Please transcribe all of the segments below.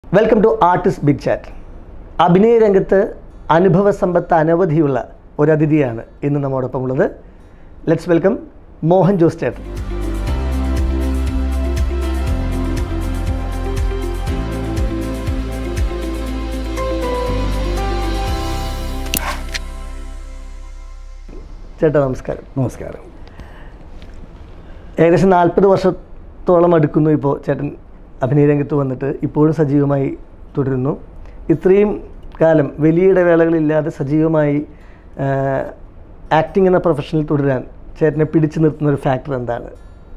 Welcome to artist big chat അഭിനയ രംഗത്ത് അനുഭവ സമ്പത്ത് അനവധിയുള്ള ഒരു അതിഥിയാണ് ഇന്ന് നമ്മോടൊപ്പം ഉള്ളത് ലെറ്റ്സ് വെൽക്കം മോഹൻ ജോസ് ചേട്ടൻ ചേട്ടാ നമസ്കാരം നമസ്കാരം ഏകദേശം നാൽപ്പത് വർഷത്തോളം അടുക്കുന്നു ഇപ്പോൾ ചേട്ടൻ അഭിനയ രംഗത്ത് വന്നിട്ട് ഇപ്പോഴും സജീവമായി തുടരുന്നു ഇത്രയും കാലം വലിയ ഇടവേളകളില്ലാതെ സജീവമായി ആക്ടിംഗ് എന്ന പ്രൊഫഷനിൽ തുടരാൻ ചേട്ടനെ പിടിച്ചു നിർത്തുന്ന ഒരു ഫാക്ടർ എന്താണ്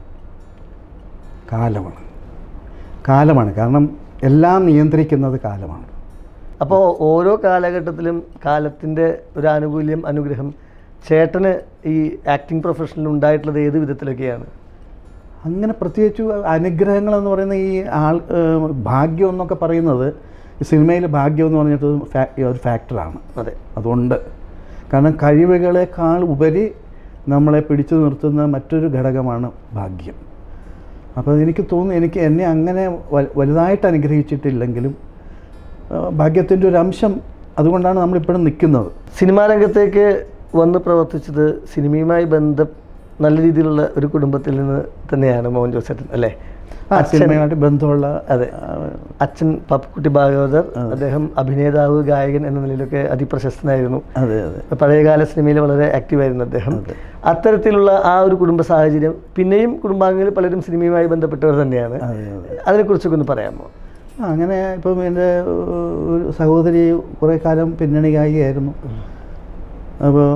കാലമാണ് കാലമാണ് കാരണം എല്ലാം നിയന്ത്രിക്കുന്നത് കാലമാണ് അപ്പോൾ ഓരോ കാലഘട്ടത്തിലും കാലത്തിൻ്റെ ഒരു ആനുകൂല്യം അനുഗ്രഹം ചേട്ടന് ഈ ആക്ടിംഗ് പ്രൊഫഷനിൽ ഉണ്ടായിട്ടുള്ളത് ഏത് വിധത്തിലൊക്കെയാണ് അങ്ങനെ പ്രത്യേകിച്ച് അനുഗ്രഹങ്ങളെന്ന് പറയുന്ന ഈ ആൾ ഏഹ് ഭാഗ്യം എന്നൊക്കെ പറയുന്നത് ഈ സിനിമയിൽ ഭാഗ്യം എന്ന് പറഞ്ഞിട്ട് ഫാ- ഒരു ഫാക്ടറാണ് അതെ അതുകൊണ്ട് കാരണം കഴിവുകളെക്കാൾ ഉപരി നമ്മളെ പിടിച്ചു നിർത്തുന്ന മറ്റൊരു ഘടകമാണ് ഭാഗ്യം അപ്പോൾ എനിക്ക് തോന്നുന്നു എനിക്ക് എന്നെ അങ്ങനെ വ- വലുതായിട്ട് അനുഗ്രഹിച്ചിട്ടില്ലെങ്കിലും ഭാഗ്യത്തിൻ്റെ ഒരു അംശം അതുകൊണ്ടാണ് നമ്മളിപ്പോഴും നിൽക്കുന്നത് സിനിമാ രംഗത്തേക്ക് വന്ന് പ്രവർത്തിച്ചത് സിനിമയുമായി ബന്ധം നല്ല രീതിയിലുള്ള ഒരു കുടുംബത്തിൽ നിന്ന് തന്നെയാണ് മോഹൻ ജോസ് ചേട്ടൻ അല്ലേ ആ സിനിമയുമായിട്ട് ബന്ധമുള്ള അതെ അച്ഛൻ പപ്പുക്കുട്ടി ഭാഗവതർ അദ്ദേഹം അഭിനേതാവ് ഗായകൻ എന്ന നിലയിലൊക്കെ അതിപ്രശസ്തനായിരുന്നു അതെ അതെ പഴയകാല സിനിമയിൽ വളരെ ആക്റ്റീവായിരുന്നു അദ്ദേഹം അത്തരത്തിലുള്ള ആ ഒരു കുടുംബ സാഹചര്യം പിന്നെയും കുടുംബാംഗങ്ങളിൽ പലരും സിനിമയുമായി ബന്ധപ്പെട്ടവർ തന്നെയാണ് അതെ അതെ അതിനെക്കുറിച്ചൊക്കെ ഒന്ന് പറയാമോ ആ, അങ്ങനെ ഇപ്പം എൻ്റെ ഒരു സഹോദരി കുറേ കാലം പിന്നണി ഗായികയായിരുന്നു അപ്പോൾ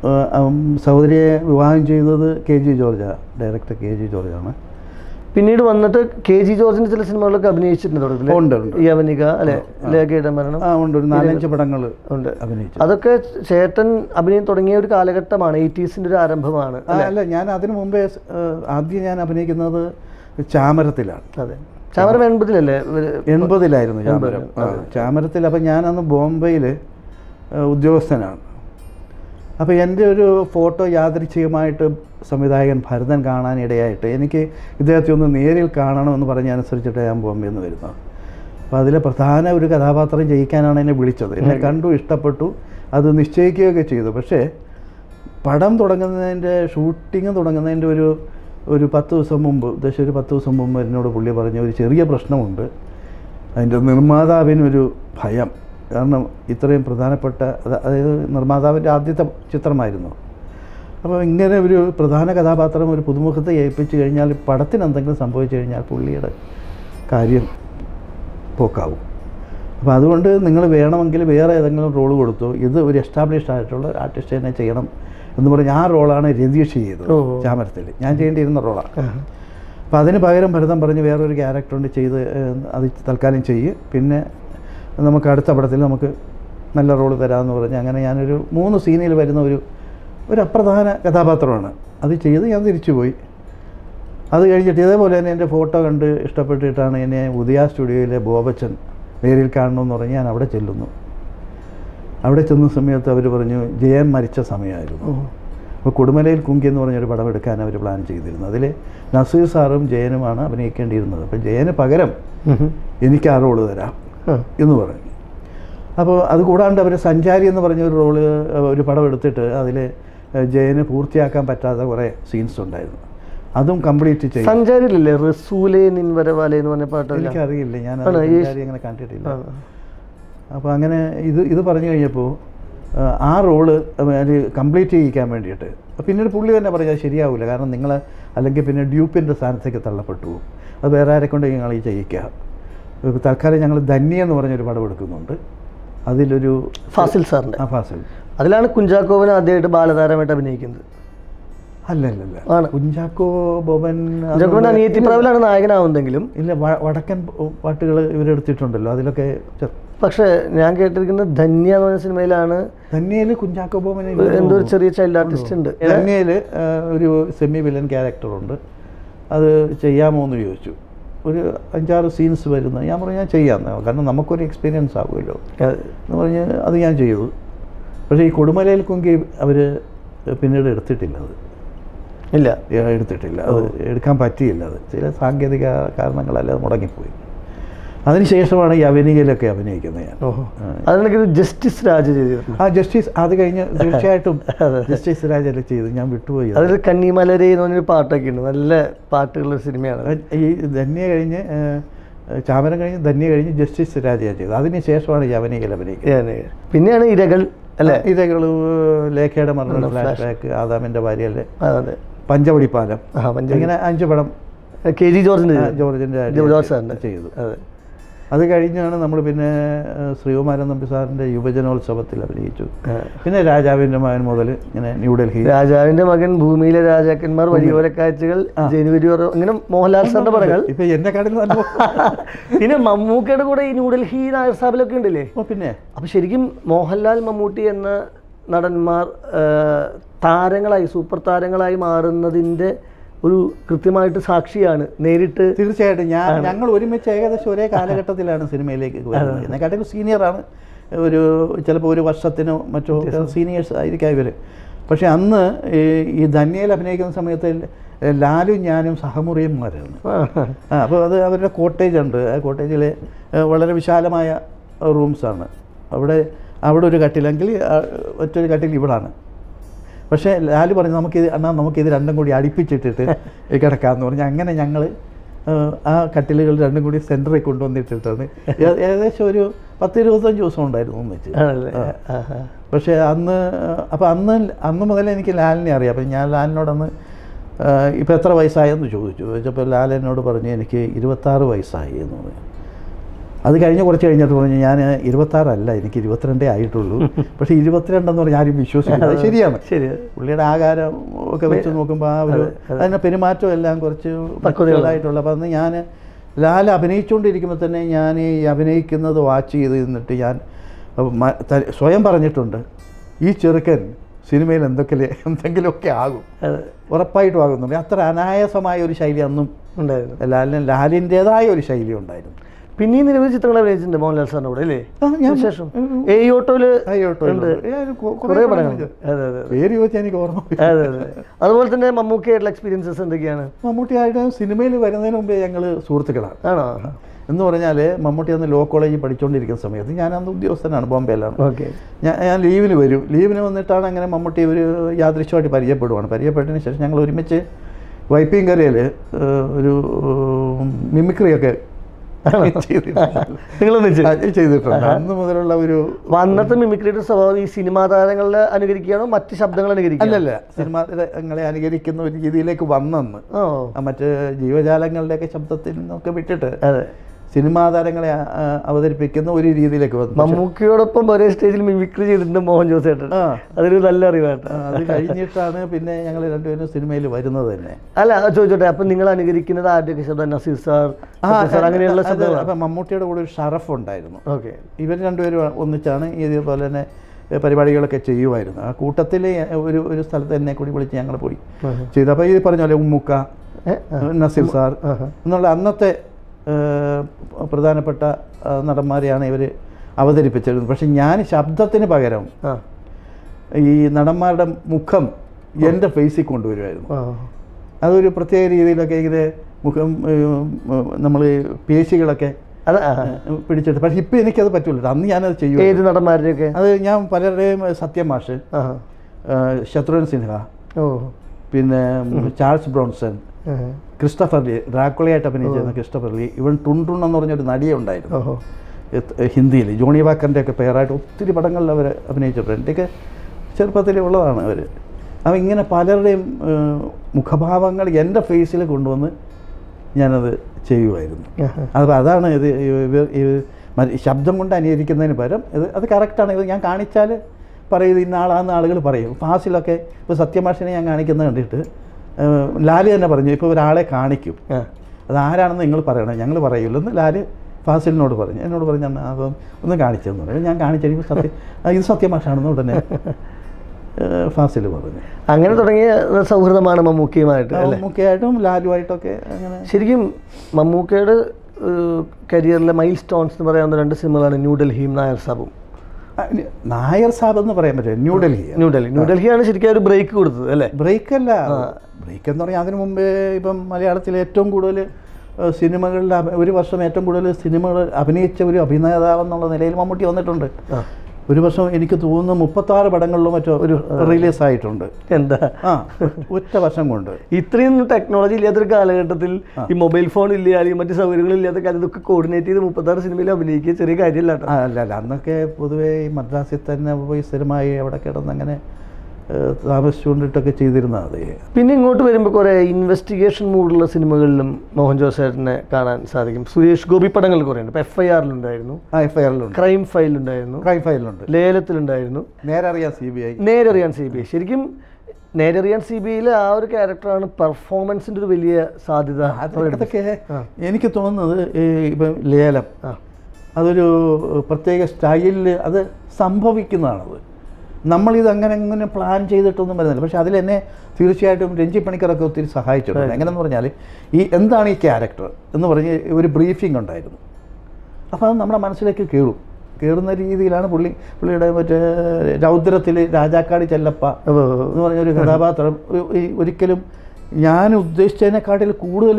സഹോദരിയെ വിവാഹം ചെയ്തത് കെ ജി ജോർജാണ് ഡയറക്ടർ കെ ജി ജോർജാണ് പിന്നീട് വന്നിട്ട് കെ ജി ജോർജിന്റെ ചില സിനിമകളൊക്കെ അഭിനയിച്ചിട്ടുണ്ട് തുടക്കത്തില്. ഉണ്ട് ഉണ്ട് യവനിക അല്ലെ ലേഖയുടെ മരണം ആ ഉണ്ട് ഒരു നാലഞ്ച് പടങ്ങൾ ഉണ്ട് അഭിനയിച്ചു അതൊക്കെ ചേട്ടൻ അഭിനയം തുടങ്ങിയ ഒരു കാലഘട്ടമാണ് എയ്റ്റീസിന്റെ ഒരു ആരംഭമാണ് ആ, അല്ല ഞാൻ അതിനു മുമ്പേ സ്- ആ, ആദ്യം ഞാൻ അഭിനയിക്കുന്നത് ചാമരത്തിലാണ് അതെ ചാമരം എൺപതിലല്ലേ ഇവര് എൺപതിലായിരുന്നു ചാമരം ആ, ചാമരത്തിൽ അപ്പം ഞാനന്ന് ബോംബെയിൽ ഉദ്യോഗസ്ഥനാണ് അപ്പോൾ എൻ്റെ ഒരു ഫോട്ടോ യാദൃച്ഛികമായിട്ട് സംവിധായകൻ ഭരതൻ കാണാനിടയായിട്ട് എനിക്ക് ഇദ്ദേഹത്തെ ഒന്ന് നേരിൽ കാണണമെന്ന് പറഞ്ഞ അനുസരിച്ചിട്ട് ഞാൻ ബോംബെയിൽ നിന്ന് വരുന്നത് അപ്പോൾ അതിലെ പ്രധാന ഒരു കഥാപാത്രം ജയിക്കാനാണ് എന്നെ വിളിച്ചത് എന്നെ കണ്ടു ഇഷ്ടപ്പെട്ടു അത് നിശ്ചയിക്കുകയൊക്കെ ചെയ്തു പക്ഷേ പടം തുടങ്ങുന്നതിൻ്റെ ഷൂട്ടിങ് തുടങ്ങുന്നതിൻ്റെ ഒരു ഒരു പത്ത് ദിവസം മുമ്പ് ഉദ്ദേശം ഒരു പത്ത് ദിവസം മുമ്പ് എന്നോട് പുള്ളി പറഞ്ഞ ഒരു ചെറിയ പ്രശ്നമുണ്ട് അതിൻ്റെ നിർമ്മാതാവിനൊരു ഭയം കാരണം ഇത്രയും പ്രധാനപ്പെട്ട അത് അതായത് നിർമ്മാതാവിൻ്റെ ആദ്യത്തെ ചിത്രമായിരുന്നു അപ്പോൾ ഇങ്ങനെ ഒരു പ്രധാന കഥാപാത്രം ഒരു പുതുമുഖത്തെ ഏൽപ്പിച്ചു കഴിഞ്ഞാൽ പടത്തിന് എന്തെങ്കിലും സംഭവിച്ചു കഴിഞ്ഞാൽ പുള്ളിയുടെ കാര്യം പോക്കാവും അപ്പോൾ അതുകൊണ്ട് നിങ്ങൾ വേണമെങ്കിൽ വേറെ ഏതെങ്കിലും റോൾ കൊടുത്തു ഇത് ഒരു എസ്റ്റാബ്ലിഷ്ഡ് ആയിട്ടുള്ള ആർട്ടിസ്റ്റ് തന്നെ ചെയ്യണം എന്ന് പറഞ്ഞ് ആ റോളാണ് രതീഷ് ചെയ്തത് ഓഹോ. ചാമരത്തിൽ ഞാൻ ചെയ്യേണ്ടിയിരുന്ന റോളാണ് അപ്പോൾ അതിന് പകരം ഭരതം പറഞ്ഞ് വേറൊരു ക്യാരക്ടറുണ്ട് ചെയ്ത് ഏഹ്, അത് തൽക്കാലം ചെയ്യ് പിന്നെ നമുക്ക് അടുത്ത പടത്തിൽ നമുക്ക് നല്ല റോൾ തരാമെന്ന് പറഞ്ഞ് അങ്ങനെ ഞാനൊരു മൂന്ന് സീനിൽ വരുന്ന ഒരു ഒരു അപ്രധാന കഥാപാത്രമാണ് അത് ചെയ്ത് ഞാൻ തിരിച്ചുപോയി അത് കഴിഞ്ഞിട്ട് ഇതേപോലെ തന്നെ എൻ്റെ ഫോട്ടോ കണ്ട് ഇഷ്ടപ്പെട്ടിട്ടാണ് എന്നെ ഉദയ സ്റ്റുഡിയോയിലെ ബോബച്ചൻ നേരിൽ കാണണമെന്ന് പറഞ്ഞ് ഞാൻ അവിടെ ചെല്ലുന്നു അവിടെ ചെന്ന സമയത്ത് അവർ പറഞ്ഞു ജയൻ മരിച്ച സമയമായിരുന്നു അപ്പോൾ കുടുമലയിൽ കുങ്കി എന്ന് പറഞ്ഞൊരു പടം എടുക്കാൻ അവർ പ്ലാൻ ചെയ്തിരുന്നു അതിൽ നസീർ സാറും ജയനുമാണ് അഭിനയിക്കേണ്ടിയിരുന്നത് അപ്പോൾ ജയന് പകരം എനിക്ക് ആ റോള് തരാം എന്ന് പറഞ്ഞു അപ്പോൾ അത് കൂടാണ്ട് അവർ സഞ്ചാരി എന്ന് പറഞ്ഞ ഒരു റോള് ഒരു പടം എടുത്തിട്ട് അതിൽ ജയന് പൂർത്തിയാക്കാൻ പറ്റാത്ത കുറേ സീൻസ് ഉണ്ടായിരുന്നു അതും കംപ്ലീറ്റ് ചെയ്യും സഞ്ചാരിയില്ലേ റസൂലേ നിൻവരവാലേ എന്ന് പറഞ്ഞ പാട്ടല്ല എനിക്കറിയില്ല ഞാൻ ആണോ? ഈ- സഞ്ചാരി അങ്ങനെ കണ്ടിട്ടില്ല അപ്പോൾ അങ്ങനെ ഇത് ഇത് പറഞ്ഞു കഴിഞ്ഞപ്പോൾ ആ, ആ റോള് അത് കംപ്ലീറ്റ് ചെയ്യിക്കാൻ വേണ്ടിയിട്ട് പിന്നീട് പുള്ളി തന്നെ പറഞ്ഞാൽ ശരിയാവില്ല കാരണം നിങ്ങൾ അല്ലെങ്കിൽ പിന്നെ ഡ്യൂപ്പിൻ്റെ സ്ഥാനത്തേക്ക് തള്ളപ്പെട്ടു പോകും അത് വേറെ ആരെ കൊണ്ട് ഞങ്ങൾ ഈ ചെയ്യിക്കുക ഇപ്പൊ തൽക്കാലം ഞങ്ങൾ ധന്യ എന്ന് പറഞ്ഞൊരു പടം എടുക്കുന്നുണ്ട് അതിലൊരു ഫാസിൽ സാറിന്റെ ആ ഫാസിൽ അതിലാണ് കുഞ്ചാക്കോവൻ ആദ്യമായിട്ട് ബാലതാരമായിട്ട് അഭിനയിക്കുന്നത് അല്ല അല്ല അല്ല ആണ്. കുഞ്ചാക്കോ ബോബൻ കുഞ്ചാക്കോവൻ അനിയത്തിപ്രാവിലാണ് നായകനാവുന്നെങ്കിലും ഇല്ല വ- വടക്കൻ പാട്ടുകൾ ഇവരെടുത്തിട്ടുണ്ടല്ലോ അതിലൊക്കെ ചെ- പക്ഷെ ഞാൻ കേട്ടിരിക്കുന്നത് ധന്യ എന്ന് പറഞ്ഞ സിനിമയിലാണ് ധന്യയിൽ കുഞ്ചാക്കോ ബോബൻ എന്തോ ഒരു ചെറിയ ചൈൽഡ് ആർട്ടിസ്റ്റ് ഉണ്ട് ധന്യയിൽ ഒരു സെമി വില്ലൻ ക്യാരക്ടറുണ്ട് അത് ചെയ്യാമോ എന്ന് ചോദിച്ചു ഒരു അഞ്ചാറ് സീൻസ് വരുന്ന ഞാൻ പറഞ്ഞു ഞാൻ ചെയ്യാം കാരണം നമുക്കൊരു എക്സ്പീരിയൻസ് ആകുമല്ലോ അതെ. എന്ന് പറഞ്ഞ് അത് ഞാൻ ചെയ്തു പക്ഷേ ഈ കൊടുമലയിൽ കുങ്കി അവർ പിന്നീട് എടുത്തിട്ടില്ല അത് ഇല്ല എടുത്തിട്ടില്ല അത് എടുക്കാൻ പറ്റിയില്ല അത് ചില സാങ്കേതിക കാരണങ്ങളാൽ അത് മുടങ്ങിപ്പോയി അതിനുശേഷമാണ് ഈ അഭിനയിലൊക്കെ അഭിനയിക്കുന്നത് ഞാൻ ഓഹോ അതിനൊക്കെ ജസ്റ്റിസ് രാജ ചെയ്തിരുന്നു ആ ജസ്റ്റിസ് അത് കഴിഞ്ഞ് തീർച്ചയായിട്ടും അതെ. ജസ്റ്റിസ് രാജല്ലേ ചെയ്തു ഞാൻ വിട്ടുപോയി അത്. അതിൽ കന്നിമലരെ എന്ന് പറഞ്ഞൊരു പാട്ടൊക്കെ ഉണ്ട് നല്ല പാട്ടുള്ള ഒരു സിനിമയാണ് അത്. ഈ ധന്യ കഴിഞ്ഞ് ഏഹ്, ചാമരം കഴിഞ്ഞ് ധന്യ കഴിഞ്ഞ് ജസ്റ്റിസ് രാജയാണ് ചെയ്തത് അതിന് ശേഷമാണ് ഈ അഭിനയിക്കൽ അഭിനയിക്കുന്നത് ഞാന് പിന്നെയാണ് ഇരകൾ അല്ലേ ഇതകൾ ലേഖയുടെ മരണം ഫ്ലാഷ് ബാക്ക് ആദാമിൻ്റെ ഭാര്യയല്ലേ ആ, അതെ പഞ്ചവടിപ്പാലം ആ പഞ്ച ഇങ്ങനെ അഞ്ച് പടം കെ ജി ജോർജിന്റെ ആ, ജോർജിൻ്റെ ജോർജ് സാറിന്റെ ചെയ്തു അതെ അത് കഴിഞ്ഞാണ് നമ്മൾ പിന്നെ ഏഹ്, ശ്രീകുമാരൻ നമ്പി സാറിൻ്റെ യുവജനോത്സവത്തിൽ അഭിനയിച്ചു ആ. പിന്നെ രാജാവിൻ്റെ മകൻ മുതൽ ഇങ്ങനെ ന്യൂഡൽഹി രാജാവിന്റെ മകൻ ഭൂമിയിലെ രാജാക്കന്മാർ വഴിയോരക്കാഴ്ചകൾ ജനുവരി ഒരു ഇങ്ങനെ മോഹൻലാൽ സാറിന്റെ പടങ്ങൾ ഇപ്പൊ എന്നെ കാട്ടിൽ നല്ല പിന്നെ മമ്മൂക്കയുടെ കൂടെ ഈ ന്യൂഡൽഹി നായർ സാബിലൊക്കെ ഉണ്ടല്ലേ ഓ പിന്നെ അപ്പൊ ശരിക്കും മോഹൻലാൽ മമ്മൂട്ടി എന്ന നടന്മാർ ആ, താരങ്ങളായി സൂപ്പർ താരങ്ങളായി മാറുന്നതിന്റെ ഒരു കൃത്യമായിട്ട് സാക്ഷിയാണ് നേരിട്ട് തീർച്ചയായിട്ടും ഞാൻ ഞങ്ങൾ ഒരുമിച്ച് ഏകദേശം ഒരേ കാലഘട്ടത്തിലാണ് സിനിമയിലേക്ക് വരുന്നത് എന്നെക്കാട്ടിലും സീനിയറാണ് ഒരു ചിലപ്പോൾ ഒരു വർഷത്തിനോ മറ്റോ സീനിയേഴ്സ് ആയിരിക്കാം ഇവർ പക്ഷെ അന്ന് ഈ ഈ ധന്യയിൽ അഭിനയിക്കുന്ന സമയത്ത് ലാലും ഞാനും സഹമുറിയന്മാരാണ് ആ അപ്പോൾ അത് അവരുടെ കോട്ടേജ് ഉണ്ട് ആ കോട്ടേജിൽ വളരെ വിശാലമായ റൂംസാണ് അവിടെ അവിടെ ഒരു കട്ടിലെങ്കിൽ ആ, മറ്റൊരു കട്ടിൽ ഇവിടാണ് പക്ഷേ ലാല് പറഞ്ഞു നമുക്കിത് അണ്ണാ നമുക്കിത് രണ്ടും കൂടി അടുപ്പിച്ചിട്ടിട്ട് കിടക്കാമെന്ന് പറഞ്ഞു അങ്ങനെ ഞങ്ങൾ ആ കട്ടിലുകൾ രണ്ടും കൂടി സെൻറ്ററിൽ കൊണ്ടുവന്നിട്ടിട്ടാണ് ഏ- ഏകദേശം ഒരു പത്ത് ഇരുപത്തഞ്ച് ദിവസം ഉണ്ടായിരുന്നു ഒന്നിച്ച് ആണല്ലേ ആഹാ. പക്ഷേ അന്ന് അപ്പോൾ അന്ന് അന്ന് മുതൽ എനിക്ക് ലാലിനെ അറിയാം അപ്പം ഞാൻ ലാലിനോടന്ന് ഇപ്പോൾ എത്ര വയസ്സായെന്ന് ചോദിച്ചു ചോദിച്ചപ്പോൾ ലാൽ എന്നോട് പറഞ്ഞു എനിക്ക് ഇരുപത്താറ് വയസ്സായി എന്ന് പറഞ്ഞു അത് കഴിഞ്ഞ് കുറച്ച് കഴിഞ്ഞിട്ട് പറഞ്ഞു ഞാൻ ഇരുപത്താറല്ല എനിക്ക് ഇരുപത്തിരണ്ടേ ആയിട്ടുള്ളൂ പക്ഷേ ഇരുപത്തിരണ്ടെന്ന് പറഞ്ഞാൽ ആരും വിശ്വസിക്കില്ല അത് ശരിയാണ് ശരി പുള്ളിയുടെ ആകാരം ഒക്കെ വെച്ച് നോക്കുമ്പോൾ ആ ഒരു അതിൻ്റെ പെരുമാറ്റം എല്ലാം കുറച്ച് മറ്റുള്ളതായിട്ടുള്ള അപ്പം അന്ന് ഞാൻ ലാൽ അഭിനയിച്ചുകൊണ്ടിരിക്കുമ്പോൾ തന്നെ ഞാൻ ഈ അഭിനയിക്കുന്നത് വാച്ച് ചെയ്ത് നിന്നിട്ട് ഞാൻ മ- ത- സ്വയം പറഞ്ഞിട്ടുണ്ട് ഈ ചെറുക്കൻ സിനിമയിൽ എന്തൊക്കെ എന്തെങ്കിലുമൊക്കെ ആകും അതെ ഉറപ്പായിട്ടും ആകുന്നുണ്ട് അത്ര അനായാസമായ ഒരു ശൈലി അന്നും ഉണ്ടായിരുന്നു ലാലിന് ലാലിൻ്റെതായ ഒരു ശൈലി ഉണ്ടായിരുന്നു പിന്നെയും നിരവധി ചിത്രങ്ങൾ അഭിനയിച്ചിട്ടുണ്ട് മോഹൻലാൽ സാറിന്റെ കൂടെ അല്ലേ ആ, ഞാൻ ശേഷം ഏ ഓട്ടോയില് ആയിട്ടോ ഉണ്ട്. കുറേ കുറേ പടങ്ങൾ പടങ്ങൾ അതെ അതെ പേര് ചോദിച്ചാൽ എനിക്ക് ഓർമ്മ വരും. അതെ അതെ അതുപോലെ തന്നെ മമ്മൂക്കയായിട്ടുള്ള എക്സ്പീരിയൻസസ് എന്തൊക്കെയാണ് മമ്മൂട്ടിയായിട്ട് സിനിമയിൽ വരുന്നതിന് മുമ്പേ ഞങ്ങൾ സുഹൃത്തുക്കളാണ് ആണോ എന്ന് പറഞ്ഞാൽ മമ്മൂട്ടി അന്ന് ലോ കോളേജിൽ പഠിച്ചുകൊണ്ടിരിക്കുന്ന സമയത്ത് ഞാൻ അന്ന് ഉദ്യോഗസ്ഥനാണ് ബോംബെയിലാണ് ഓക്കെ ഞാൻ ഞാൻ ലീവിന് വരും ലീവിന് വന്നിട്ടാണ് അങ്ങനെ മമ്മൂട്ടി ഒരു യാദൃശ്യമായിട്ട് പരിചയപ്പെടുവാണ് പരിചയപ്പെട്ടതിന് ശേഷം ഞങ്ങൾ ഒരുമിച്ച് വൈപ്പിങ്കരയിൽ ഒരു മിമിക്രിയൊക്കെ ചെയ്തിട്ടുണ്ട് നിങ്ങളൊന്നിച്ച് ആ, ചെയ്തിട്ടുണ്ട് അന്ന് മുതലുള്ള ഒരു അപ്പൊ അന്നത്തെ മിമിക്രിയുടെ സ്വഭാവം ഈ സിനിമാ താരങ്ങളെ അനുകരിക്കുകയാണോ മറ്റ് ശബ്ദങ്ങൾ അനുകരിക്കുകയാണോ അല്ലല്ല സിനിമാങ്ങളെ അനുകരിക്കുന്ന ഒരു രീതിയിലേക്ക് വന്നെന്ന് ഓ ആ, മറ്റ് ജീവജാലങ്ങളുടെയൊക്കെ ശബ്ദത്തിൽ നിന്നൊക്കെ വിട്ടിട്ട് അതെ സിനിമാ താരങ്ങളെ ആ, ആ, അവതരിപ്പിക്കുന്ന ഒരു രീതിയിലേക്ക് വന്നു പക്ഷെ, മമ്മൂക്കയോടൊപ്പം ഒരേ സ്റ്റേജിൽ മിമിക്രി ചെയ്തിട്ടുണ്ട് മോഹൻ ജോസ് ചേട്ടൻ ആ, അതൊരു നല്ല അറിവായിട്ട് ആ, അത് കഴിഞ്ഞിട്ടാണ് പിന്നെ ഞങ്ങൾ രണ്ടുപേരും സിനിമയിൽ വരുന്നത് തന്നെ അല്ല അത് ചോദിച്ചോട്ടെ അപ്പൊ നിങ്ങൾ അനുകരിക്കുന്നത് ആദ്യമൊക്കെ ശബ്ദം നസീർ സാർ ആ, സത്യൻ സാർ അങ്ങനെയുള്ള അത് ശബ്ദങ്ങൾ അപ്പം മമ്മൂട്ടിയുടെ കൂടെ ഒരു ഷറഫ് ഉണ്ടായിരുന്നു ഓക്കെ ഇവർ രണ്ടുപേരും ഒന്നിച്ചാണ് ഇതേപോലെ തന്നെ ഏ, പരിപാടികളൊക്കെ ചെയ്യുമായിരുന്നു ആ കൂട്ടത്തിൽ ഒരു ഒരു സ്ഥലത്ത് എന്നെ കൂടി വിളിച്ച് ഞങ്ങൾ പോയി ചെയ്തു അപ്പോൾ ഈ പറഞ്ഞ പോലെ ഉമ്മുക്ക നസീർ സാർ എന്നുള്ള അന്നത്തെ ഏ, പ്രധാനപ്പെട്ട ആ, നടന്മാരെയാണ് ഇവർ അവതരിപ്പിച്ചിരുന്നത് പക്ഷെ ഞാൻ ശബ്ദത്തിന് പകരം ആ ഈ നടന്മാരുടെ മുഖം എൻ്റെ ഫേസിൽ കൊണ്ടുവരുമായിരുന്നു ആ. അതൊരു പ്രത്യേക രീതിയിലൊക്കെ ഇങ്ങനെ മുഖം നമ്മൾ പേശികളൊക്കെ അത് ആ. പിടിച്ചിട്ട് പക്ഷെ ഇപ്പം എനിക്കത് പറ്റൂല അന്ന് ഞാനത് ചെയ്യും ഏത് നടന്മാരുടെയൊക്കെ അത് ഞാൻ പലരുടെയും സത്യമാഷ് ആ ശത്രുഘ്ൻ സിൻഹ ഓ പിന്നെ ചാൾസ് ബ്രോൺസൺ ആ. ക്രിസ്റ്റഫർ ലീ ഡ്രാക്കുളയായിട്ട് അഭിനയിച്ചിരുന്ന ക്രിസ്റ്റഫർ ലീ ഇവൻ ടുണ്ടുൺ എന്ന് പറഞ്ഞൊരു നടിയുണ്ടായിരുന്നു ഓഹോ ഹിന്ദിയിൽ ജോണി വാക്കറിൻ്റെ ഒക്കെ പേരായിട്ട് ഒത്തിരി പടങ്ങളിൽ അവർ അഭിനയിച്ചിട്ടുണ്ട് എൻ്റെയൊക്കെ ചെറുപ്പത്തിൽ ഉള്ളതാണ് അവർ അപ്പം ഇങ്ങനെ പലരുടെയും ഏഹ്, മുഖഭാവങ്ങൾ എൻ്റെ ഫേസിൽ കൊണ്ടുവന്ന് ഞാനത് ചെയ്യുമായിരുന്നു ആഹാ. അപ്പോൾ അതാണ് ഇത് ഇവർ ഈ മ- ശബ്ദം കൊണ്ട് അനുകരിക്കുന്നതിന് പകരം ഇത് അത് കറക്റ്റാണ് ഇത് ഞാൻ കാണിച്ചാൽ പറയും ഇത് ഇന്ന ആളാന്ന് ആളുകൾ പറയും ഫാസിലൊക്കെ ഇപ്പോൾ സത്യമാഷിനെ ഞാൻ കാണിക്കുന്നത് കണ്ടിട്ട് ഏഹ്, ലാല് തന്നെ പറഞ്ഞു ഇപ്പോൾ ഒരാളെ കാണിക്കും ആ. അത് ആരാണെന്ന് നിങ്ങൾ പറയണം ഞങ്ങൾ പറയില്ലെന്ന് ലാല് ഫാസിലിനോട് പറഞ്ഞു എന്നോട് പറഞ്ഞു "അണ്ണാ, അപ്പം ഒന്ന് കാണിച്ചെന്ന് പറഞ്ഞു ഞാൻ കാണിച്ചെനിക്ക് സത്യം ആ, ഇത് സത്യമാഷാണെന്ന് ഉടനെ ഏഹ്, ഫാസിൽ പറഞ്ഞു അങ്ങനെ തുടങ്ങിയ സൗഹൃദമാണ് മമ്മൂക്കയുമായിട്ട് അല്ലേ മുഖ്യമായിട്ടും ലാലുമായിട്ടൊക്കെ അങ്ങനെ ശരിക്കും മമ്മൂക്കയുടെ കരിയറിലെ മൈൽ സ്റ്റോൺസ് എന്ന് പറയാവുന്ന രണ്ട് സിനിമകളാണ് ന്യൂഡൽഹിയും നായർ സാബും ആ, ഇനി നായർ സാബ് എന്ന് പറയാൻ പറ്റും ന്യൂഡൽഹി ന്യൂഡൽഹി ന്യൂഡൽഹിയാണ് ശരിക്കും ആ ഒരു ബ്രേക്ക് കൊടുത്തത് അല്ലേ ബ്രേക്ക് അല്ല ബ്രേക്ക് എന്ന് പറഞ്ഞാൽ അതിനു മുമ്പേ ഇപ്പം മലയാളത്തിൽ ഏറ്റവും കൂടുതൽ ഏഹ്, സിനിമകളിൽ അഭ- ഒരു വർഷം ഏറ്റവും കൂടുതൽ സിനിമകൾ അഭിനയിച്ച ഒരു അഭിനേതാവ് എന്നുള്ള നിലയിൽ മമ്മൂട്ടി വന്നിട്ടുണ്ട് ആ. ഒരു വർഷം എനിക്ക് തോന്നുന്നു മുപ്പത്താറ് പടങ്ങളിലോ മറ്റോ ഒരു റിലീസ് ആയിട്ടുണ്ട് എന്താ ആ ഒറ്റ വർഷം കൊണ്ട് ഇത്രയും ടെക്നോളജി ഇല്ലാത്തൊരു കാലഘട്ടത്തിൽ ഈ മൊബൈൽ ഫോൺ ഇല്ല അല്ലെങ്കിൽ മറ്റു സൗകര്യങ്ങൾ ഇല്ലാത്ത കാലം ഇതൊക്കെ കോർഡിനേറ്റ് ചെയ്ത് മുപ്പത്താറ് സിനിമയിൽ അഭിനയിക്കുക ചെറിയ കാര്യമല്ല കേട്ടോ ആ, അല്ല അല്ല അന്നൊക്കെ പൊതുവേ ഈ മദ്രാസിൽ തന്നെ പോയി സ്ഥിരമായി അവിടെ കിടന്ന് അങ്ങനെ ഏഹ്, താമസിച്ചുകൊണ്ടിട്ടൊക്കെ ചെയ്തിരുന്നത് അത് പിന്നെ ഇങ്ങോട്ട് വരുമ്പോൾ കുറേ ഇൻവെസ്റ്റിഗേഷൻ മൂഡുള്ള സിനിമകളിലും മോഹൻ ജോസേട്ടനെ കാണാൻ സാധിക്കും സുരേഷ് ഗോപി പടങ്ങൾ കുറേ ഉണ്ട് ഇപ്പോൾ എഫ് ഐ ആറിലുണ്ടായിരുന്നു ആ എഫ് ഐ ആറിലുണ്ട് ക്രൈം ഫയലുണ്ടായിരുന്നു ക്രൈം ഫയലിലുണ്ട് ലേലത്തിലുണ്ടായിരുന്നു നേരെ അറിയാം C B I Nerariyan C B I ശരിക്കും നേരറിയാൻ സി ബി ഐയിലെ ആ ഒരു ക്യാരക്ടറാണ് പെർഫോമൻസിൻ്റെ ഒരു വലിയ സാധ്യത അതൊക്കെ ആ. എനിക്ക് തോന്നുന്നത് ഈ ഇപ്പം ലേലം ആ അതൊരു പ്രത്യേക സ്റ്റൈലിൽ അത് സംഭവിക്കുന്നതാണത് നമ്മളിത് അങ്ങനെ അങ്ങനെ പ്ലാൻ ചെയ്തിട്ടൊന്നും വരുന്നില്ല പക്ഷെ അതിൽ എന്നെ തീർച്ചയായിട്ടും രഞ്ജി പണിക്കറൊക്കെ ഒത്തിരി സഹായിച്ചിട്ടുണ്ട് എങ്ങനെയെന്ന് പറഞ്ഞാൽ ഈ എന്താണ് ഈ ക്യാരക്ടർ എന്ന് പറഞ്ഞ് ഒരു ബ്രീഫിംഗ് ഉണ്ടായിരുന്നു അപ്പോൾ അത് നമ്മുടെ മനസ്സിലേക്ക് കയറും കയറുന്ന രീതിയിലാണ് പുള്ളി പുള്ളിയുടെ മറ്റേ രൗദ്രത്തിൽ രാജാക്കാടി ചെല്ലപ്പ ഓ, എന്ന് പറഞ്ഞൊരു കഥാപാത്രം ഒ- ഈ- ഒരിക്കലും ഞാൻ ഉദ്ദേശിച്ചതിനെക്കാട്ടിൽ കൂടുതൽ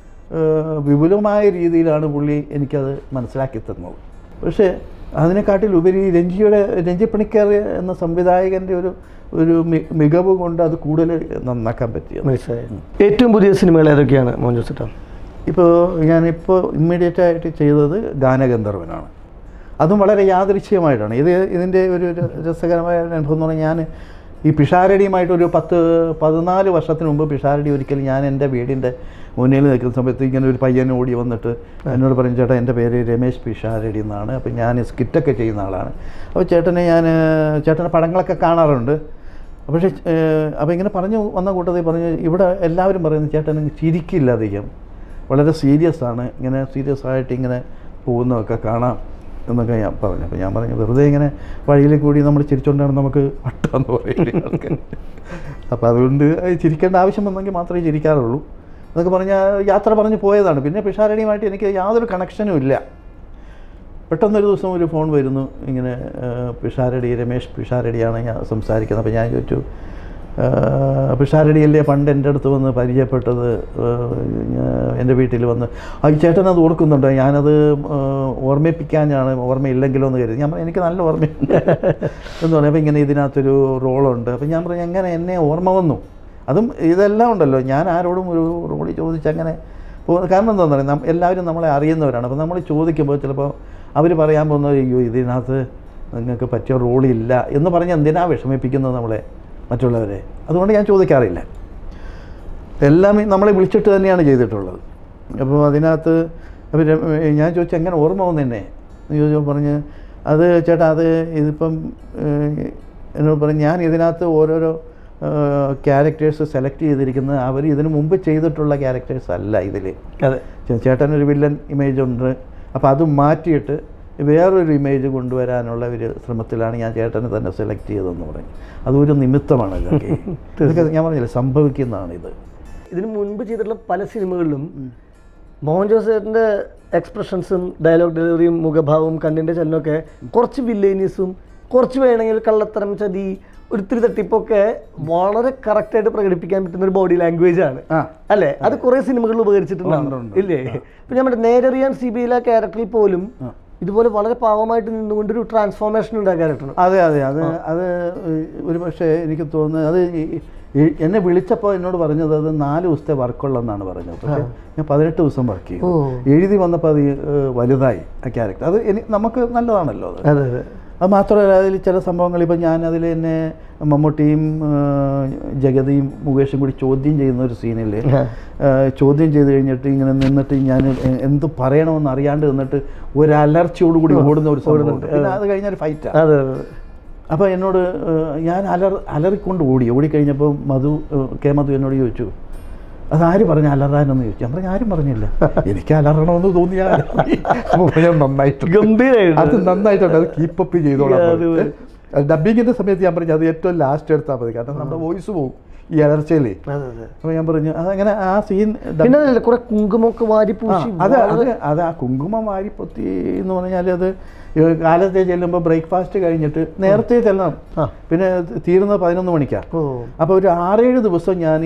ഏഹ്, വിപുലമായ രീതിയിലാണ് പുള്ളി എനിക്കത് മനസ്സിലാക്കി തന്നത് പക്ഷേ അതിനെക്കാട്ടിൽ ഉപരി രഞ്ജിയുടെ രഞ്ജി പണിക്കർ എന്ന സംവിധായകൻ്റെ ഒരു ഒരു മി- മികവ് കൊണ്ട് അത് കൂടുതൽ നന്നാക്കാൻ പറ്റിയത് മനസ്സിലായി ഏറ്റവും പുതിയ സിനിമകൾ ഏതൊക്കെയാണ് മോഹൻ ജോസേട്ടൻ ഇപ്പോൾ ഞാനിപ്പോൾ ഇമ്മീഡിയറ്റ് ആയിട്ട് ചെയ്തത് ഗാനഗന്ധർവനാണ് അതും വളരെ യാദൃച്ഛികമായിട്ടാണ് ഇത് ഇതിൻ്റെ ഒരു ര- രസകരമായ ഒരു അനുഭവം എന്ന് പറഞ്ഞാൽ ഞാൻ ഈ പിഷാരടിയുമായിട്ട് ഒരു പത്ത് പതിനാല് വർഷത്തിന് മുമ്പ് പിഷാരടി ഒരിക്കൽ ഞാൻ എൻ്റെ വീടിൻ്റെ മുന്നിൽ നിൽക്കുന്ന സമയത്ത് ഇങ്ങനെ ഒരു പയ്യൻ ഓടി വന്നിട്ട് എന്നോട് പറഞ്ഞു ചേട്ടാ എൻ്റെ പേര് രമേശ് പിഷാരടി എന്നാണ് അപ്പോൾ ഞാൻ സ്കിറ്റൊക്കെ ചെയ്യുന്ന ആളാണ് അപ്പോൾ ചേട്ടനെ ഞാൻ ചേട്ടൻ്റെ പടങ്ങളൊക്കെ കാണാറുണ്ട് പക്ഷേ അപ്പോൾ ഇങ്ങനെ പറഞ്ഞു വന്ന കൂട്ടത്തിൽ പറഞ്ഞു ഇവിടെ എല്ലാവരും പറയുന്നു ചേട്ടൻ ചിരിക്കില്ല അധികം വളരെ സീരിയസ് ആണ് ഇങ്ങനെ സീരിയസ് ആയിട്ട് ഇങ്ങനെ പോകുന്നതൊക്കെ കാണാം എന്നൊക്കെ ഞാൻ പറഞ്ഞു അപ്പോൾ ഞാൻ പറഞ്ഞു വെറുതെ ഇങ്ങനെ വഴിയിൽ കൂടി നമ്മൾ ചിരിച്ചുകൊണ്ടാണ് നമുക്ക് വട്ടാന്ന് പറയുന്നത് അപ്പോൾ അതുകൊണ്ട് അത് ചിരിക്കേണ്ട ആവശ്യം വന്നെങ്കിൽ മാത്രമേ ചിരിക്കാറുള്ളൂ എന്നൊക്കെ പറഞ്ഞാൽ യാത്ര പറഞ്ഞ് പോയതാണ് പിന്നെ പിഷാരടിയുമായിട്ട് എനിക്ക് യാതൊരു കണക്ഷനും ഇല്ല പെട്ടെന്നൊരു ദിവസം ഒരു ഫോൺ വരുന്നു ഇങ്ങനെ ആ, പിഷാരടി രമേശ് പിഷാരടിയാണ് ഞാൻ സംസാരിക്കുന്നത് അപ്പോൾ ഞാൻ ചോദിച്ചു ആ, പിഷാരടിയല്ലേ പണ്ട് എൻ്റെ അടുത്ത് വന്ന് പരിചയപ്പെട്ടത് ആ, ഞാൻ- എൻ്റെ വീട്ടിൽ വന്ന് ആ ഈ ചേട്ടൻ അത് ഓർക്കുന്നുണ്ടോ ഞാനത് ആ, ഓർമ്മിപ്പിക്കാനാണ് ഓർമ്മയില്ലെങ്കിലോ എന്ന് കരുതി ഞാൻ പറഞ്ഞു എനിക്ക് നല്ല ഓർമ്മയുണ്ട് എന്ന് പറഞ്ഞു അപ്പോൾ ഇങ്ങനെ ഇതിനകത്തൊരു റോളുണ്ട് അപ്പോൾ ഞാൻ പറഞ്ഞു എങ്ങനെ എന്നെ ഓർമ്മ വന്നു അതും ഇതെല്ലാം ഉണ്ടല്ലോ ഞാൻ ആരോടും ഒരു റോളി ചോദിച്ച് അങ്ങനെ പോ- കാരണം എന്താണെന്ന് പറയുക നം- എല്ലാവരും നമ്മളെ അറിയുന്നവരാണ് അപ്പോൾ നമ്മൾ ചോദിക്കുമ്പോൾ ചിലപ്പോൾ അവർ പറയാൻ പോകുന്നത് അയ്യോ ഇതിനകത്ത് നിങ്ങൾക്ക് പറ്റിയ റോളില്ല എന്ന് പറഞ്ഞ് എന്തിനാ വിഷമിപ്പിക്കുന്നത് നമ്മളെ മറ്റുള്ളവരെ അതുകൊണ്ട് ഞാൻ ചോദിക്കാറില്ല എല്ലാം ഈ നമ്മളെ വിളിച്ചിട്ട് തന്നെയാണ് ചെയ്തിട്ടുള്ളത് അപ്പോൾ അതിനകത്ത് അവർ ഞാൻ ചോദിച്ചു എങ്ങനെ ഓർമ്മ വന്നു എന്നെ എന്ന് ചോദിച്ചപ്പോൾ പറഞ്ഞ് അത് ചേട്ടാ അത് ഇതിപ്പം ഏഹ്, എന്നോട് പറഞ്ഞു ഞാൻ ഇതിനകത്ത് ഓരോരോ ക്യാരക്ടേഴ്സ് സെലക്ട് ചെയ്തിരിക്കുന്നത് അവർ ഇതിനു മുമ്പ് ചെയ്തിട്ടുള്ള ക്യാരക്ടേഴ്സ് അല്ല ഇതിൽ അതെ ചേട്ടനൊരു വില്ലൻ ഇമേജ് ഉണ്ട് അപ്പോൾ അത് മാറ്റിയിട്ട് വേറൊരു ഇമേജ് കൊണ്ടുവരാനുള്ള ഒരു ശ്രമത്തിലാണ് ഞാൻ ചേട്ടനെ തന്നെ സെലക്ട് ചെയ്തതെന്ന് പറഞ്ഞു അതൊരു നിമിത്തമാണ് ഇതൊക്കെ ഇതൊക്കെ ഞാൻ പറഞ്ഞില്ല സംഭവിക്കുന്നതാണ് ഇത് ഇതിനു മുൻപ് ചെയ്തിട്ടുള്ള പല സിനിമകളിലും മോഹൻ ജോസേട്ടൻ്റെ എക്സ്പ്രഷൻസും ഡയലോഗ് ഡെലിവറിയും മുഖഭാവവും കണ്ണിൻ്റെ ചലനമൊക്കെ കുറച്ച് വില്ലേനീസും കുറച്ച് വേണമെങ്കിൽ കള്ളത്തരം ചതി ഒരിത്തിരി തട്ടിപ്പൊക്കെ വളരെ കറക്റ്റായിട്ട് പ്രകടിപ്പിക്കാൻ പറ്റുന്ന ഒരു ബോഡി ലാംഗ്വേജ് ആണ് ആ അല്ലേ അത് കുറേ സിനിമകളിൽ ഉപകരിച്ചിട്ടുണ്ടാവും ഉണ്ട്, ഉണ്ട്. ഇല്ലേ ഇപ്പം ഞാൻ മറ്റേ നേരറിയാൻ സി ബി ഐയിലെ ക്യാരക്ടറിൽ പോലും ഇതുപോലെ വളരെ പാവമായിട്ട് നിന്നുകൊണ്ട് ഒരു ട്രാൻസ്ഫോർമേഷൻ ഉണ്ട് ആ ക്യാരക്ടറിന് അതെ അതെ അത് അത് ഒരു പക്ഷേ എനിക്ക് തോന്നുന്നത് അത് ഈ- ഈ എന്നെ വിളിച്ചപ്പോൾ എന്നോട് പറഞ്ഞത് അത് നാല് ദിവസത്തെ വർക്കുള്ളെന്നാണ് പറഞ്ഞത് പക്ഷേ ഞാൻ പതിനെട്ട് ദിവസം വർക്ക് ചെയ്തു ഓ. എഴുതി വന്നപ്പോൾ അത് ഏഹ്, വലുതായി ആ ക്യാരക്ടർ അത് എനി നമുക്ക് നല്ലതാണല്ലോ അത് അതെ അതെ അത് മാത്രമല്ല അതിൽ ചില സംഭവങ്ങൾ ഇപ്പം ഞാൻ അതിൽ എന്നെ മമ്മൂട്ടിയും ഏഹ്, ജഗതിയും മുകേഷും കൂടി ചോദ്യം ചെയ്യുന്ന ഒരു സീനിൽ ആ. ചോദ്യം ചെയ്ത് കഴിഞ്ഞിട്ട് ഇങ്ങനെ നിന്നിട്ട് ഞാൻ എ- എന്ത് പറയണമെന്ന് അറിയാണ്ട് നിന്നിട്ട് ഒരു അലർച്ചയോടുകൂടി ഓടുന്ന ഒരു സംഭവമുണ്ട് പിന്നെ അത് കഴിഞ്ഞ ഒരു ഫൈറ്റാണ് അതെ അതെ അപ്പോൾ എന്നോട് ഏഹ്, ഞാൻ അലർ അലറിക്കൊണ്ട് ഓടി ഓടിക്കഴിഞ്ഞപ്പോൾ മധു ഏഹ്, കെ മധു എന്നോട് ചോദിച്ചു അതാര് പറഞ്ഞു അലറാനെന്ന് ചോദിച്ചു ഞാൻ പറഞ്ഞു ആരും പറഞ്ഞില്ല എനിക്ക് അലറണമെന്ന് തോന്നിയാ അപ്പോൾ ഞാൻ നന്നായിട്ട് ഗംഭീരായിട്ട് അത് നന്നായിട്ടുണ്ട് അത് കീപ്പപ്പ് ചെയ്തോളാം അത് ഡബിങ്ങിൻ്റെ സമയത്ത് ഞാൻ പറഞ്ഞു അത് ഏറ്റവും ലാസ്റ്റ് എടുത്താൽ മതി കാരണം നമ്മുടെ വോയിസ് പോകും ഈ അലർച്ചയിലേ അതെ അതെ അപ്പോൾ ഞാൻ പറഞ്ഞു അതങ്ങനെ ആ സീൻ പിന്നെ അതല്ല കുറെ കുങ്കുമൊക്കെ വാരി ആ, പൂശി അത് അത് അത് ആ കുങ്കുമം വാരിപ്പൊത്തി എന്ന് പറഞ്ഞാൽ അത് ഈ കാലത്തെ ചെല്ലുമ്പോൾ ബ്രേക്ക്ഫാസ്റ്റ് കഴിഞ്ഞിട്ട് നേരത്തെ ചെല്ലണം ആ. പിന്നെ തീരുന്നത് പതിനൊന്ന് മണിക്കാണ് ഓ അപ്പോൾ ഒരു ആറേഴ് ദിവസം ഞാൻ ഈ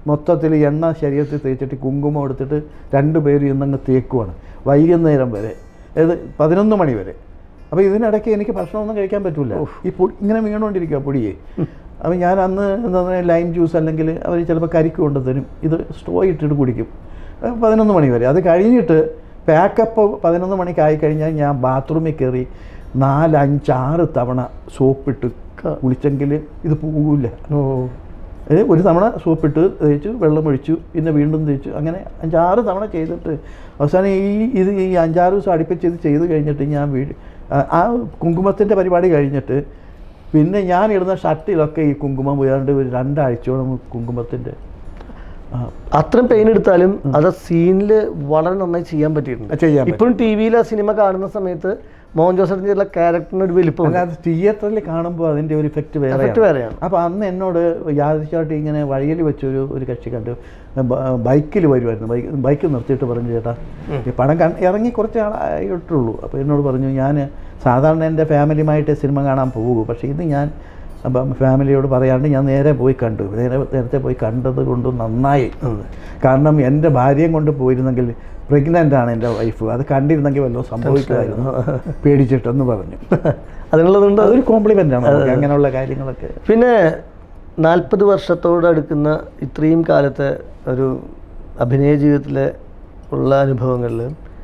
മൊത്തത്തിൽ എണ്ണ ശരീരത്തിൽ തേച്ചിട്ട് കുങ്കുമം എടുത്തിട്ട് രണ്ട് പേരും ഇന്നങ്ങ് തേക്കുവാണ് വൈകുന്നേരം വരെ അതായത് പതിനൊന്ന് മണി വരെ അപ്പോൾ ഇതിനിടയ്ക്ക് എനിക്ക് ഭക്ഷണമൊന്നും കഴിക്കാൻ പറ്റില്ല ഈ പൊടി ഇങ്ങനെ വീണുകൊണ്ടിരിക്കുക പൊടിയെ അപ്പോൾ ഞാൻ അന്ന് എന്താ പറയുക ലൈം ജ്യൂസ് അല്ലെങ്കിൽ അവർ ചിലപ്പോൾ കരിക്ക് കൊണ്ടു തരും ഇത് സ്റ്റോ ഇട്ടിട്ട് കുടിക്കും അത് പതിനൊന്ന് മണി വരെ അത് കഴിഞ്ഞിട്ട് പാക്കപ്പ് പതിനൊന്ന് മണിക്കായി കഴിഞ്ഞാൽ ഞാൻ ബാത്റൂമിൽ കയറി നാല് അഞ്ച് ആറ് തവണ സോപ്പിട്ട് കുളിച്ചെങ്കിൽ ഇത് പോകില്ല ഓ ഏ, ഒരു തവണ സോപ്പിട്ട് തേച്ചു വെള്ളം ഒഴിച്ചു പിന്നെ വീണ്ടും തേച്ചു അങ്ങനെ അഞ്ചാറ് തവണ ചെയ്തിട്ട് അവസാനം ഈ ഇത് ഈ അഞ്ചാറ് ദിവസം അടുപ്പിച്ച് ഇത് ചെയ്ത് കഴിഞ്ഞിട്ട് ഞാൻ വീട് ആ- ആ കുങ്കുമത്തിൻ്റെ പരിപാടി കഴിഞ്ഞിട്ട് പിന്നെ ഞാൻ ഇടുന്ന ഷർട്ടിലൊക്കെ ഈ കുങ്കുമം പോയാണ്ട് ഒരു രണ്ടാഴ്ചയോളം കുങ്കുമത്തിൻ്റെ ആ, അത്രയും പെയിൻ എടുത്താലും അത് സീനിൽ വളരെ നന്നായി ചെയ്യാൻ പറ്റിയിട്ടുണ്ട് ചെയ്യാൻ പറ്റും. ഇപ്പോഴും ടി വിയിൽ ആ സിനിമ കാണുന്ന സമയത്ത് മോഹൻ ജോസഫിന്റെ ക്യാരക്ടറിന് ഒരു വലിപ്പം അല്ലാതെ തിയേറ്ററിൽ കാണുമ്പോൾ അതിൻ്റെ ഒരു ഇഫക്റ്റ് എഫക്റ്റ് വേറെ വേറെയാണ് അപ്പോൾ അന്ന് എന്നോട് യാദൃശ്യമായിട്ട് ഇങ്ങനെ വഴിയിൽ വെച്ചൊരു ഒരു കക്ഷി കണ്ടു ബൈക്കിൽ വരുമായിരുന്നു ബൈക്ക് ബൈക്ക് നിർത്തിയിട്ട് പറഞ്ഞു ചേട്ടാ ഈ പടം കൺ ഇറങ്ങി കുറച്ച് ആയിട്ടുള്ളൂ അപ്പോൾ എന്നോട് പറഞ്ഞു ഞാൻ സാധാരണ എൻ്റെ ഫാമിലിയുമായിട്ട് സിനിമ കാണാൻ പോകും പക്ഷേ ഇത് ഞാൻ അപ്പം ഫാമിലിയോട് പറയാണ്ട് ഞാൻ നേരെ പോയി കണ്ടു നേരെ നേരത്തെ പോയി കണ്ടത് കൊണ്ട് നന്നായി കാരണം എൻ്റെ ഭാര്യയും കൊണ്ട് പോയിരുന്നെങ്കിൽ പ്രഗ്നൻ്റ് ആണ് എൻ്റെ വൈഫ് അത് കണ്ടിരുന്നെങ്കിൽ വല്ലതും സംഭവിക്കുമായിരുന്നു പേടിച്ചിട്ടെന്ന് പറഞ്ഞു അതിനുള്ളതുണ്ട് അതൊരു കോംപ്ലിമെൻ്റ് ആണ് നമുക്ക് അങ്ങനെയുള്ള കാര്യങ്ങളൊക്കെ പിന്നെ നാൽപ്പത് വർഷത്തോട് അടുക്കുന്ന ഇത്രയും കാലത്തെ ഒരു അഭിനയ ജീവിതത്തിലെ ഉള്ള അനുഭവങ്ങളിൽ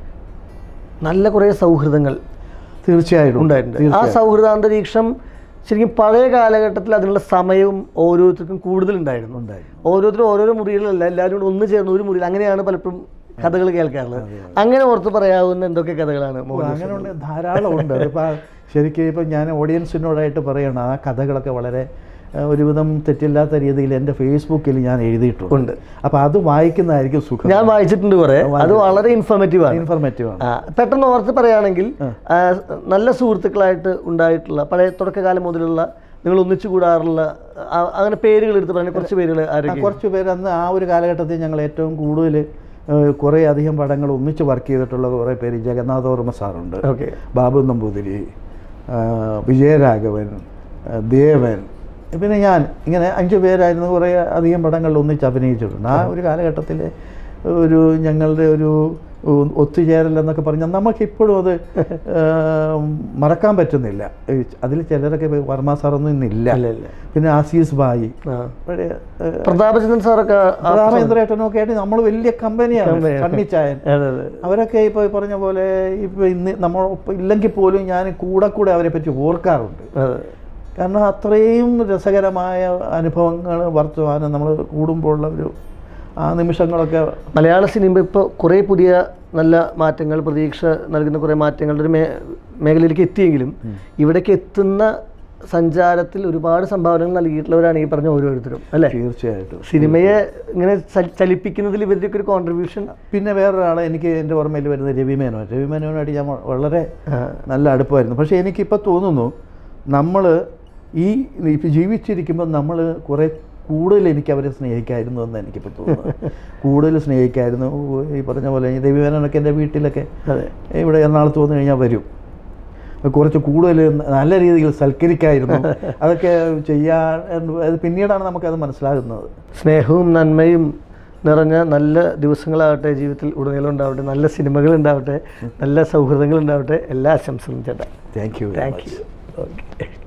നല്ല കുറേ സൗഹൃദങ്ങൾ തീർച്ചയായിട്ടും ഉണ്ടായിട്ടുണ്ട് ആ തീർച്ചയായും. സൗഹൃദാന്തരീക്ഷം ശരിക്കും പഴയ കാലഘട്ടത്തിൽ അതിനുള്ള സമയവും ഓരോരുത്തർക്കും കൂടുതലുണ്ടായിരുന്നു ഉണ്ടായിരുന്നു. ഓരോരുത്തരും ഓരോരോ മുറികളിലല്ല എല്ലാവരും കൂടെ ഒന്ന് ചേർന്ന് ഒരു മുറിയിൽ അങ്ങനെയാണ് പലപ്പോഴും കഥകൾ കേൾക്കാറുള്ളത് അങ്ങനെ ഓർത്ത് പറയാവുന്ന എന്തൊക്കെ കഥകളാണ് മോഹൻ ജോസഫ്? അങ്ങനെ ഉണ്ട് ധാരാളം ഉണ്ട് അതിപ്പോൾ ശരിക്കും ഇപ്പം ഞാൻ ഓഡിയൻസിനോടായിട്ട് പറയണം ആ കഥകളൊക്കെ വളരെ ഏഹ്, ഒരുവിധം തെറ്റില്ലാത്ത രീതിയിൽ എൻ്റെ ഫേസ്ബുക്കിൽ ഞാൻ എഴുതിയിട്ടുണ്ട് ഉണ്ട്. അപ്പോൾ അത് വായിക്കുന്നതായിരിക്കും സുഖം ഞാൻ വായിച്ചിട്ടുണ്ട് കുറെ അത് വളരെ ഇൻഫോർമേറ്റീവ് ആണ് ഇൻഫർമേറ്റീവ് ആണ് ആ, പെട്ടെന്ന് ഓർത്ത് പറയുകയാണെങ്കിൽ ആ, നല്ല സുഹൃത്തുക്കളായിട്ട് ഉണ്ടായിട്ടുള്ള പഴയ തുടക്കകാലം മുതലുള്ള നിങ്ങൾ ഒന്നിച്ചു കൂടാറുള്ള ആ, അങ്ങനെ പേരുകൾ എടുത്ത് പറഞ്ഞ കുറച്ച് പേരുകൾ ആ, ആരൊക്കെ കുറച്ച് പേര് അന്ന് ആ ഒരു കാലഘട്ടത്തിൽ ഞങ്ങൾ ഏറ്റവും കൂടുതൽ ഏഹ്, കുറേ അധികം പടങ്ങൾ ഒന്നിച്ച് വർക്ക് ചെയ്തിട്ടുള്ള കുറേ പേര് ജഗന്നാഥ വർമ്മ സാറുണ്ട് ഓക്കെ ബാബു നമ്പൂതിരി ആ, വിജയരാഘവൻ ആ, ദേവൻ പിന്നെ ഞാൻ ഇങ്ങനെ അഞ്ച് പേരായിരുന്നു കുറേ അധികം പടങ്ങളിൽ ഒന്നിച്ച് അഭിനയിച്ചിട്ടുണ്ട് ആ ഒരു കാലഘട്ടത്തിൽ ഒരു ഞങ്ങളുടെ ഒരു ഒ- ഒത്തുചേരൽ എന്നൊക്കെ പറഞ്ഞാൽ നമുക്കിപ്പോഴും അത് ആ, മറക്കാൻ പറ്റുന്നില്ല അതിൽ ചിലരൊക്കെ ഇപ്പൊ വർമ്മ സാറൊന്നും ഇന്നില്ല ഇല്ല ഇല്ല പിന്നെ ആസീസ് ബായി ആ. പഴയ പ്രതാപചന്ദ്രൻ സാറൊക്കെ ആ- രാമേന്ദ്രേട്ടനൊക്കെ ആയിട്ട് നമ്മൾ വലിയ കമ്പനിയാണ് കമ്പനിയാണ്. കണ്ണിച്ചായൻ അതെ അതെ അവരൊക്കെ ഇപ്പോൾ ഈ പറഞ്ഞ പോലെ ഇപ്പോൾ ഇന്ന് നമ്മൾ ഇല്ലെങ്കിൽ പോലും ഞാൻ കൂടെ കൂടെ അവരെ പറ്റി ഓർക്കാറുണ്ട് അതെ കാരണം അത്രയും രസകരമായ അനുഭവങ്ങൾ വർത്തമാനം നമ്മൾ കൂടുമ്പോഴുള്ള ഒരു ആ നിമിഷങ്ങളൊക്കെ മലയാള സിനിമ ഇപ്പോൾ കുറേ പുതിയ നല്ല മാറ്റങ്ങൾ പ്രതീക്ഷ നൽകുന്ന കുറേ മാറ്റങ്ങളുടെ ഒരു മേ മേഖലയിലേക്ക് എത്തിയെങ്കിലും ഇവിടേക്ക് എത്തുന്ന സഞ്ചാരത്തിൽ ഒരുപാട് സംഭാവനകൾ നൽകിയിട്ടുള്ളവരാണ് ഈ പറഞ്ഞ ഓരോരുത്തരും അല്ലേ തീർച്ചയായിട്ടും സിനിമയെ ഇങ്ങനെ ച- ചലിപ്പിക്കുന്നതിൽ ഇവരുടെയൊക്കെ ഒരു കോൺട്രിബ്യൂഷൻ പിന്നെ വേറൊരാൾ എനിക്ക് എൻ്റെ ഓർമ്മയിൽ വരുന്നത് രവി മേനോൻ രവി മേനോനായിട്ട് ഞാൻ വളരെ നല്ല അടുപ്പമായിരുന്നു പക്ഷേ എനിക്കിപ്പോൾ തോന്നുന്നു നമ്മൾ ഈ ഇപ്പം ജീവിച്ചിരിക്കുമ്പോൾ നമ്മൾ കുറേ കൂടുതൽ എനിക്ക് അവരെ സ്നേഹിക്കായിരുന്നു എന്ന് എനിക്കിപ്പോൾ തോന്നുന്നു കൂടുതൽ സ്നേഹിക്കായിരുന്നു ഈ പറഞ്ഞ പോലെ ഈ രവി മേനോനൊക്കെ എൻ്റെ വീട്ടിലൊക്കെ അതെ ഇവിടെ എറണാകുളത്ത് വന്നു കഴിഞ്ഞാൽ വരും കുറച്ച് കൂടുതൽ നല്ല രീതിയിൽ സൽക്കരിക്കായിരുന്നു അതൊക്കെ ചെയ്യാൻ അത് പിന്നീടാണ് നമുക്കത് മനസ്സിലാകുന്നത് സ്നേഹവും നന്മയും നിറഞ്ഞ നല്ല ദിവസങ്ങളാവട്ടെ ജീവിതത്തിൽ ഉടനീളം ഉണ്ടാവട്ടെ നല്ല സിനിമകൾ ഉണ്ടാവട്ടെ നല്ല സൗഹൃദങ്ങൾ ഉണ്ടാവട്ടെ എല്ലാ ആശംസകളും ചേട്ടാ thank you thank you okay